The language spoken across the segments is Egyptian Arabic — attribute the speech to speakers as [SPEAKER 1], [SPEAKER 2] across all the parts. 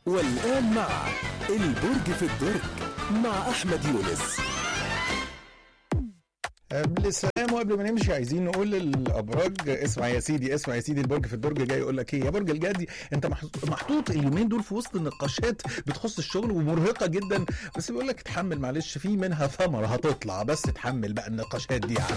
[SPEAKER 1] والآن مع البرج في الدرج مع أحمد يونس
[SPEAKER 2] قبل السلام وقبل ما نمشي عايزين نقول للابراج اسمع يا سيدي اسمع يا سيدي البرج في الدرج جاي يقول لك ايه يا برج الجدي انت محط- محطوط اليومين دول في وسط نقاشات بتخص الشغل ومرهقه جدا بس بيقول لك اتحمل معلش في منها ثمره هتطلع بس اتحمل بقى النقاشات دي يعني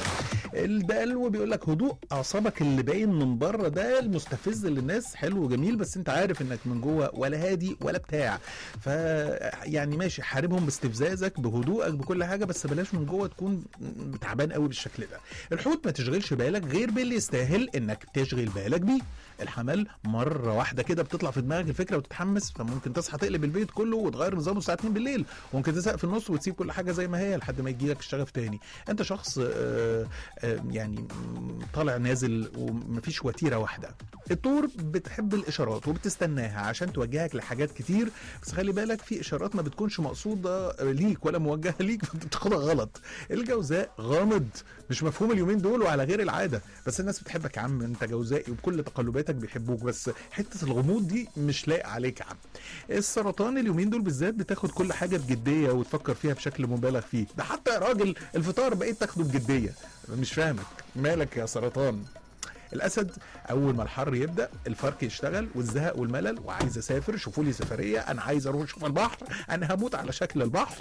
[SPEAKER 2] الدلو بيقول لك هدوء اعصابك اللي باين من بره ده المستفز للناس حلو وجميل بس انت عارف انك من جوه ولا هادي ولا بتاع ف يعني ماشي حاربهم باستفزازك بهدوءك بكل حاجه بس بلاش من جوه تكون تعبان قوي بالشكل ده الحوت ما تشغلش بالك غير باللي يستاهل انك تشغل بالك بيه الحمل مره واحده كده بتطلع في دماغك الفكره وتتحمس فممكن تصحى تقلب البيت كله وتغير نظامه الساعه 2 بالليل وممكن تزهق في النص وتسيب كل حاجه زي ما هي لحد ما يجي لك الشغف تاني انت شخص آه، آه، يعني م- طالع نازل ومفيش وتيره واحده الطور بتحب الاشارات وبتستناها عشان توجهك لحاجات كتير بس خلي بالك في اشارات ما بتكونش مقصوده ليك ولا موجهه ليك فانت بتاخدها غلط الجوزاء غامض مش مفهوم اليومين دول وعلى غير العاده بس الناس بتحبك يا عم انت جوزائي وبكل تقلباتك بيحبوك بس حته الغموض دي مش لايقه عليك يا عم السرطان اليومين دول بالذات بتاخد كل حاجه بجديه وتفكر فيها بشكل مبالغ فيه ده حتى يا راجل الفطار بقيت تاخده بجديه مش فاهمك مالك يا سرطان الاسد اول ما الحر يبدا الفرق يشتغل والزهق والملل وعايز اسافر شوفوا لي سفريه انا عايز اروح اشوف البحر انا هموت على شكل البحر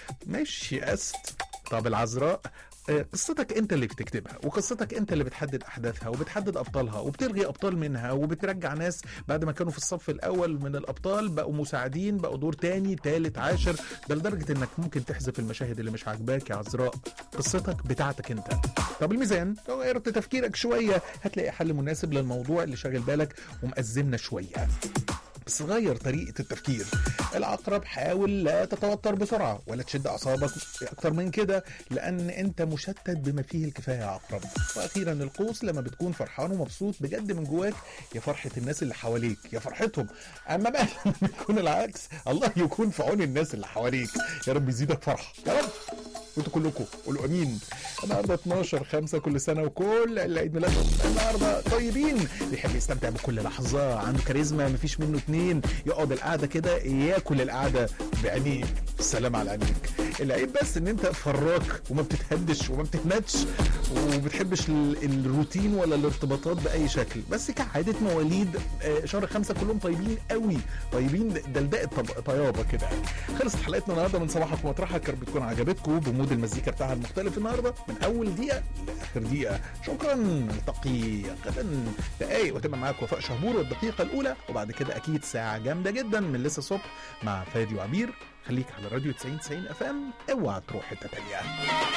[SPEAKER 2] ماشي يأست طب العذراء آه، قصتك انت اللي بتكتبها وقصتك انت اللي بتحدد احداثها وبتحدد ابطالها وبتلغي ابطال منها وبترجع ناس بعد ما كانوا في الصف الاول من الابطال بقوا مساعدين بقوا دور تاني تالت عاشر ده لدرجه انك ممكن تحذف المشاهد اللي مش عاجباك يا عذراء قصتك بتاعتك انت طب الميزان لو غيرت تفكيرك شويه هتلاقي حل مناسب للموضوع اللي شاغل بالك ومأزمنا شويه بس غير طريقة التفكير العقرب حاول لا تتوتر بسرعة ولا تشد أعصابك أكتر من كده لأن أنت مشتت بما فيه الكفاية يا عقرب وأخيرا القوس لما بتكون فرحان ومبسوط بجد من جواك يا فرحة الناس اللي حواليك يا فرحتهم أما بقى لما يكون العكس الله يكون في عون الناس اللي حواليك يا رب يزيدك فرحة يا رب وانتوا كلكم قولوا امين النهارده 12 5 كل سنه وكل اللي عيد ميلادهم النهارده طيبين بيحب يستمتع بكل لحظه عنده كاريزما مفيش منه اتنين يقعد القعده كده ياكل القعده بعينيه السلام على عينيك العيب بس ان انت فراك وما بتتهدش وما بتتنتش وبتحبش ال- الروتين ولا الارتباطات باي شكل بس كعاده مواليد آه، شهر خمسة كلهم طيبين قوي طيبين دلدقه طب- طيابه كده خلصت حلقتنا النهارده من صباحك ومطرحك يا رب تكون عجبتكم بمود المزيكا بتاعها المختلف النهارده من اول دقيقه لاخر دقيقه شكرا نلتقي غدا دقايق وتبقى معاك وفاء شهبور والدقيقه الاولى وبعد كده اكيد ساعه جامده جدا من لسه الصبح مع فادي وعبير خليك على راديو 90 90 اف ام اوعى تروح حته تانيه